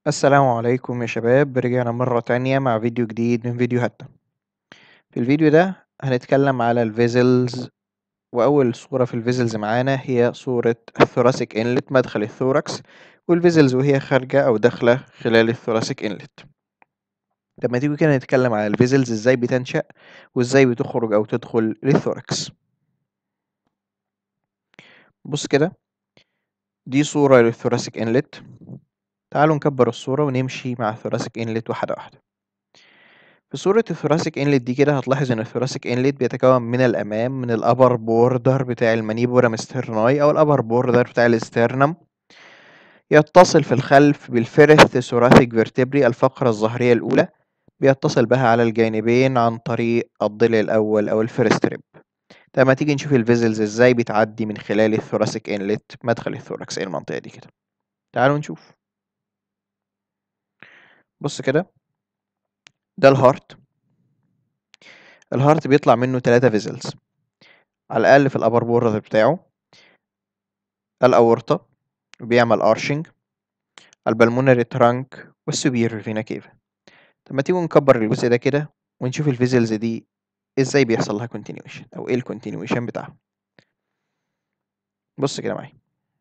السلام عليكم يا شباب رجعنا مرة تانية مع فيديو جديد من فيديوهاتنا في الفيديو ده هنتكلم على الفيزلز وأول صورة في الفيزلز معانا هي صورة الثوراسيك انلت مدخل الثوركس والفيزلز وهي خارجة أو داخلة خلال الثوراسيك انلت لما تيجي كده نتكلم على الفيزلز ازاي بتنشأ وازاي بتخرج أو تدخل للثوركس بص كده دي صورة للثوراسيك انلت تعالوا نكبر الصورة ونمشي مع الثوراسيك انلت واحدة واحدة في صورة الثوراسيك انلت دي كده هتلاحظ ان الثوراسيك انلت بيتكون من الامام من الابر بوردر بتاع المانيبورم سترناي او الابر بوردر بتاع الاسترنم يتصل في الخلف بالفيرث ثوراسيك فيرتبري الفقرة الظهرية الاولى بيتصل بها على الجانبين عن طريق الضلع الاول او الفيرست ريب لما تيجي نشوف الفيزلز ازاي بتعدي من خلال الثوراسيك انلت مدخل الثوركس ايه المنطقة دي كده تعالوا نشوف بص كده ده الهارت الهارت بيطلع منه ثلاثة فيزلز على الأقل في الأبر بوردر بتاعه الأورطة بيعمل أرشنج البلمونري ترانك والسوبير فينا كيفا طب ما تيجوا نكبر الجزء ده كده ونشوف الفيزلز دي ازاي بيحصل لها كونتينيويشن او ايه الكونتينيويشن بتاعها بص كده معايا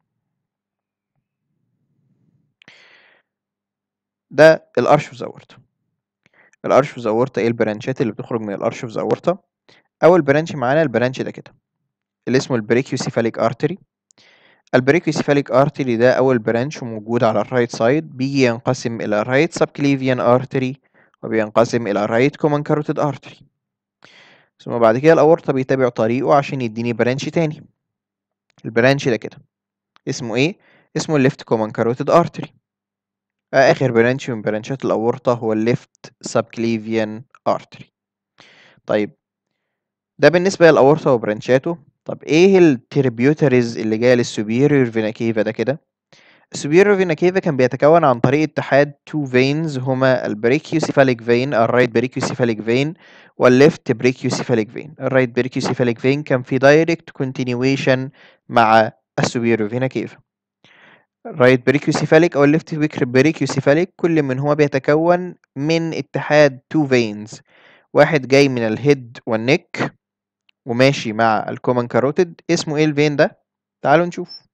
ده الارش اوف اورتا الارش اوف اورتا ايه البرانشات اللي بتخرج من الارش اوف اورتا اول برانش معانا البرانش ده كده اللي اسمه البريكيوسيفاليك ارتري البريكيوسيفاليك ارتري ده اول برانش موجود على الرايت سايد بيجي ينقسم الى رايت سبكليفيان ارتري وبينقسم الى رايت كومن كاروتيد ارتري ثم بعد كده الاورطه بيتابع طريقه عشان يديني برانش تاني البرانش ده كده اسمه ايه اسمه الليفت كومن كاروتيد ارتري اخر برانش من برانشات الاورطه هو الليفت سبكليفيان ارتري طيب ده بالنسبه للاورطه وبرانشاته طب ايه التريبيوتريز اللي جايه للسوبيريور فينا كيفا ده كده السوبيريور فينا كيفا كان بيتكون عن طريق اتحاد تو فينز هما البريكيوسيفاليك فين الرايت بريكيوسيفاليك فين والليفت بريكيوسيفاليك فين الرايت بريكيوسيفاليك فين كان في دايركت كونتينيويشن مع السوبيريور فينا كيفا الرايت بريكيوسيفاليك او الليفت بريكيوسيفاليك كل منهما بيتكون من اتحاد تو فينز واحد جاي من الهيد والنك وماشي مع الكومن كاروتيد اسمه ايه الفين ده تعالوا نشوف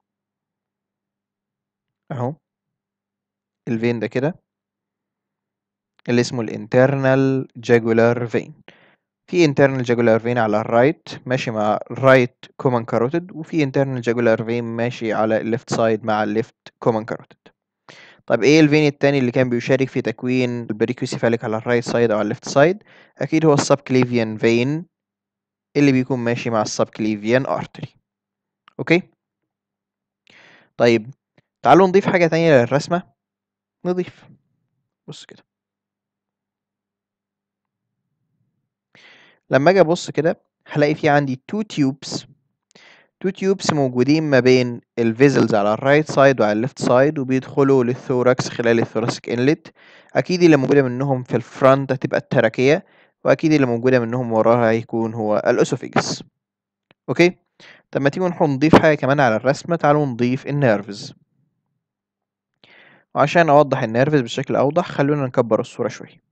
اهو الفين ده كده اللي اسمه الانترنال جاجولار فين في internal jugular vein على الرايت ماشي مع الرايت common carotid وفي internal jugular vein ماشي على الليفت سايد مع الليفت common carotid طب ايه الفين التاني اللي كان بيشارك في تكوين البريكوسيفاليك على الرايت سايد او على الليفت سايد اكيد هو السبكليفيان فين اللي بيكون ماشي مع السبكليفيان ارتري اوكي طيب تعالوا نضيف حاجة تانية للرسمة نضيف بص كده لما اجي ابص كده هلاقي في عندي تو تيوبس تو تيوبس موجودين ما بين الفيزلز على الرايت سايد وعلى الليفت سايد وبيدخلوا للثوركس خلال الثوراسيك انلت اكيد اللي موجوده منهم في الفرونت هتبقى التراكيه واكيد اللي موجوده منهم وراها هيكون هو الاسوفيجس اوكي طب ما تيجوا نضيف حاجه كمان على الرسمه تعالوا نضيف النيرفز وعشان اوضح النيرفز بشكل اوضح خلونا نكبر الصوره شويه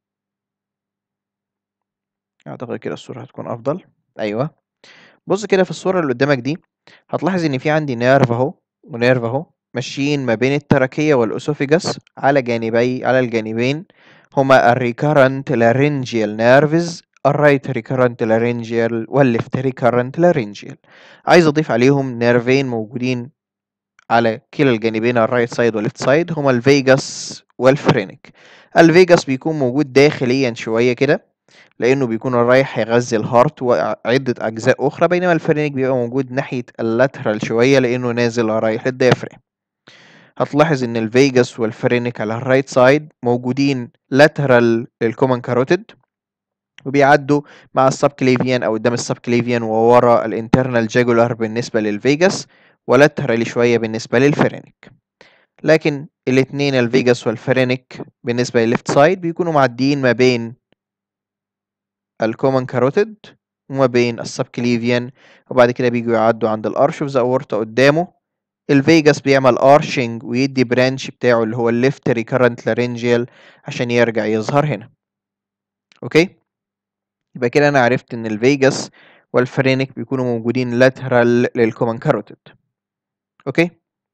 اعتقد كده الصوره هتكون افضل ايوه بص كده في الصوره اللي قدامك دي هتلاحظ ان في عندي نيرف اهو ونيرف اهو ماشيين ما بين التراكيه والاسوفيجاس على جانبي على الجانبين هما الريكارنت لارنجيال نيرفز الرايت ريكارنت لارنجيال والليفت ريكارنت لارنجيال عايز اضيف عليهم نيرفين موجودين على كلا الجانبين الرايت سايد والليفت سايد هما الفيجاس والفرينك الفيجاس بيكون موجود داخليا شويه كده لانه بيكون رايح يغذي الهارت وعده اجزاء اخرى بينما الفرينك بيبقى موجود ناحيه اللاترال شويه لانه نازل رايح للديافرام هتلاحظ ان الفيجاس والفرينك على الرايت سايد موجودين لاترال للكومن كاروتيد وبيعدوا مع السبكليفيان او قدام السبكليفيان وورا الانترنال جاجولار بالنسبه للفيجاس ولاترالي شويه بالنسبه للفرينك لكن الاثنين الفيجاس والفرينك بالنسبه للليفت سايد بيكونوا معديين ما بين الكومن كاروتيد وما بين السبكليفيان وبعد كده بيجوا يعدوا عند الارش اوف ذا اورتا قدامه الفيجاس بيعمل ارشنج ويدي برانش بتاعه اللي هو الليفت ريكرنت لارنجيال عشان يرجع يظهر هنا اوكي يبقى كده انا عرفت ان الفيجاس والفرينك بيكونوا موجودين لاترال للكومن كاروتيد اوكي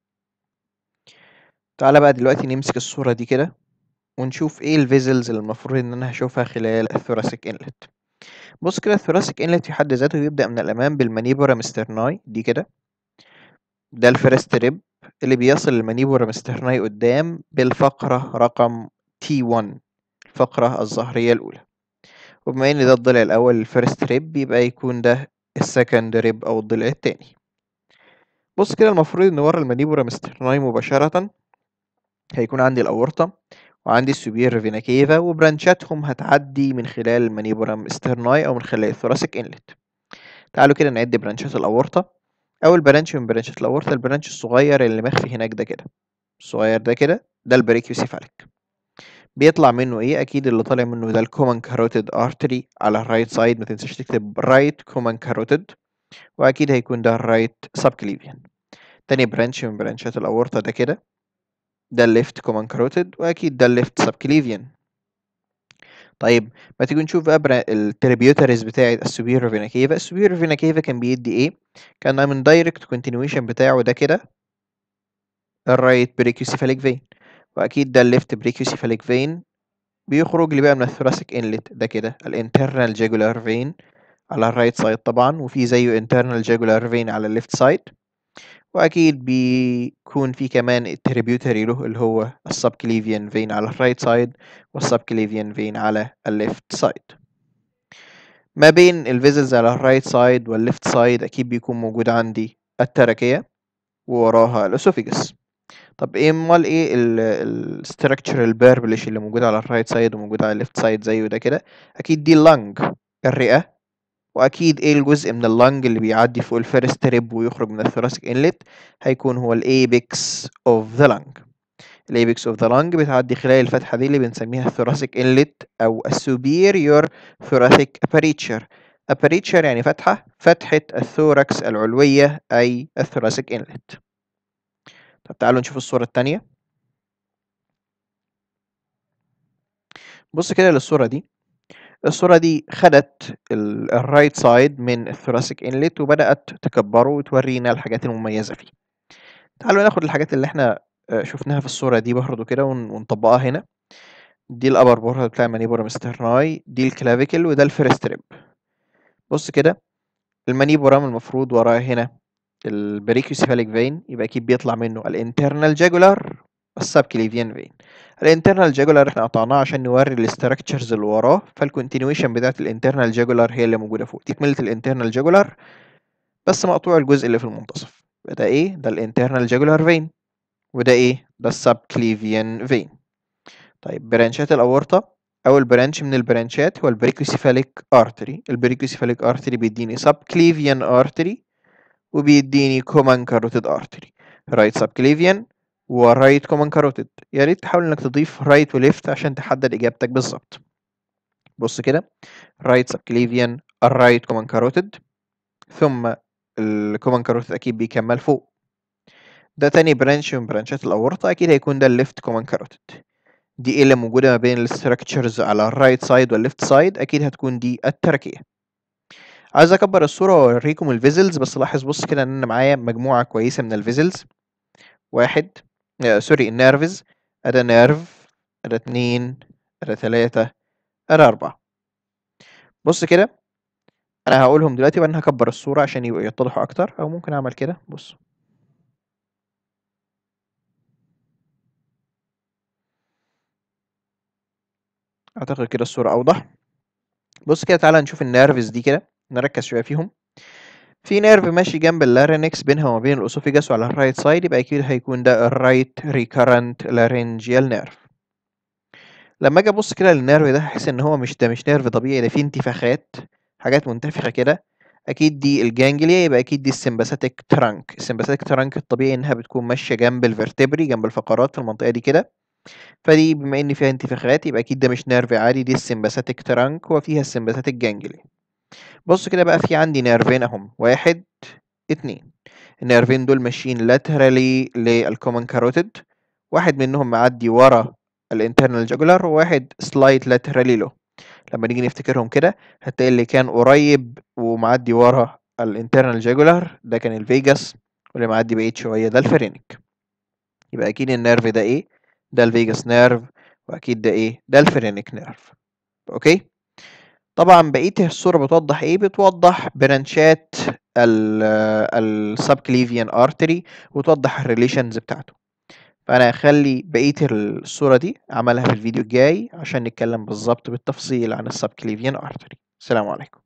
تعالى بقى دلوقتي نمسك الصورة دي كده ونشوف ايه الفيزلز اللي المفروض ان انا هشوفها خلال الثوراسيك انلت بص كده الثوراسيك انلت في حد ذاته بيبدأ من الامام بالمانيبورا مسترناي دي كده ده الفيرست ريب اللي بيصل المانيبورا مسترناي قدام بالفقرة رقم T1 الفقرة الظهرية الأولى وبما إن ده الضلع الأول الفيرست ريب يبقى يكون ده السكند ريب أو الضلع التاني بص كده المفروض إن ورا المانيبورا مسترناي مباشرة هيكون عندي الأورطة وعندي السوبير فينا كيفا وبرانشاتهم هتعدي من خلال المانيبورا مسترناي أو من خلال الثوراسيك إنلت تعالوا كده نعد برانشات الأورطة أول برانش من برانشات الأورطة البرانش الصغير اللي مخفي هناك ده كده الصغير ده كده ده البريكيوسيفاليك بيطلع منه ايه اكيد اللي طالع منه ده الكومن كاروتيد ارتري على الرايت سايد ما تنساش تكتب رايت كومن كاروتيد واكيد هيكون ده الرايت سبكليفيان تاني برانش من برانشات الاورطه ده كده ده الليفت كومن كاروتيد واكيد ده الليفت سبكليفيان طيب ما تيجي نشوف بقى التريبيوتريز بتاعه السوبيرو فينا كيفا السوبيرو فينا كيفا كان بيدي ايه كان من دايركت كونتينيويشن بتاعه ده كده الرايت بريكيوسيفاليك فين واكيد ده الليفت بريكيوسيفاليك فين بيخرج لي بقى من الثوراسيك انلت ده كده الانترنال جاجولار فين على الرايت سايد طبعا وفي زيه انترنال جاجولار فين على الليفت سايد واكيد بيكون في كمان التريبيوتري له اللي هو السبكليفيان فين على الرايت سايد والسبكليفيان فين على الليفت سايد ما بين الفيزلز على الرايت سايد والليفت سايد اكيد بيكون موجود عندي التركية ووراها الاسوفيجس طب ايه امال ايه الستراكشر البيربلش اللي موجود على الرايت سايد وموجود على الليفت سايد زيه ده كده اكيد دي اللنج الرئة واكيد ايه الجزء من اللنج اللي بيعدي فوق الفيرست ريب ويخرج من الثوراسيك انلت هيكون هو الايبكس اوف ذا لنج الايبكس اوف ذا لنج بتعدي خلال الفتحه دي اللي بنسميها الثوراسيك انلت او السوبيريور ثوراسيك اباريتشر اباريتشر يعني فتحه فتحه الثوركس العلويه اي الثوراسيك انلت طب تعالوا نشوف الصوره الثانيه بص كده للصوره دي الصورة دي خدت الرايت سايد من الثوراسيك انلت وبدأت تكبره وتورينا الحاجات المميزة فيه تعالوا ناخد الحاجات اللي احنا شفناها في الصورة دي برضه كده ونطبقها هنا دي الابر بورد بتاع المانيبورا مسترناي دي الكلافيكل وده الفيرست ريب بص كده المانيبورام المفروض وراه هنا البريكيوسيفاليك فين يبقى اكيد بيطلع منه الانترنال جاجولار والسبكليفيان فين الانترنال جاجولار احنا قطعناه عشان نوري الاستراكشرز اللي وراه فالكونتينيويشن بتاعت الانترنال جاجولار هي اللي موجوده فوق تكمله الانترنال جاجولار بس مقطوع الجزء اللي في المنتصف ده ايه ده الانترنال جاجولار فين وده ايه ده السبكليفيان فين طيب برانشات الاورطه اول برانش من البرانشات هو البريكوسيفاليك ارتري البريكوسيفاليك ارتري بيديني سبكليفيان ارتري وبيديني كومان كاروتيد ارتري رايت سبكليفيان ورايت كومن كاروتيد يا ريت تحاول انك تضيف رايت وليفت عشان تحدد اجابتك بالظبط بص كده رايت سبكليفيان الرايت كومن كاروتيد ثم الكومن كاروتيد اكيد بيكمل فوق ده تاني برانش من برانشات الاورطه اكيد هيكون ده الليفت كومن كاروتيد دي ايه اللي موجوده ما بين الستراكشرز على الرايت سايد والليفت سايد اكيد هتكون دي التركيه عايز اكبر الصوره واوريكم الفيزلز بس لاحظ بص كده ان انا معايا مجموعه كويسه من الفيزلز واحد آه سوري النيرفز أدا نيرف أدا اتنين أدا تلاتة أدا أربعة بص كده أنا هقولهم دلوقتي وأنا هكبر الصورة عشان يبقوا يتضحوا أكتر أو ممكن أعمل كده بص أعتقد كده الصورة أوضح بص كده تعالى نشوف النيرفز دي كده نركز شوية فيهم في نيرف ماشي جنب اللارينكس بينها وما بين الاسوفيجاس وعلى الرايت سايد يبقى اكيد هيكون ده الرايت ريكارنت لارينجيال نيرف لما اجي ابص كده للنيرف ده هحس ان هو مش ده مش نيرف طبيعي ده فيه انتفاخات حاجات منتفخه كده اكيد دي الجانجليا يبقى اكيد دي السمباثيك ترانك السمباثيك ترانك الطبيعي انها بتكون ماشيه جنب الفرتبري جنب الفقرات في المنطقه دي كده فدي بما ان فيها انتفاخات يبقى اكيد ده مش نيرف عادي دي السمباثيك ترانك وفيها السمباثيك جانجليا بص كده بقى في عندي نيرفين اهم واحد اتنين النيرفين دول ماشيين لاترالي للكومن كاروتيد واحد منهم معدي ورا الانترنال جاجولار وواحد سلايت لاترالي له لما نيجي نفتكرهم كده هتلاقي اللي كان قريب ومعدي ورا الانترنال جاجولار ده كان الفيجاس واللي معدي بعيد شويه ده الفرينك يبقى اكيد النيرف ده ايه ده الفيجاس نيرف واكيد ده ايه ده الفرينك نيرف اوكي طبعا بقيه الصوره بتوضح ايه بتوضح برانشات السبكليفيان ارتري وتوضح الريليشنز بتاعته فانا هخلي بقيه الصوره دي اعملها في الفيديو الجاي عشان نتكلم بالظبط بالتفصيل عن السبكليفيان ارتري السلام عليكم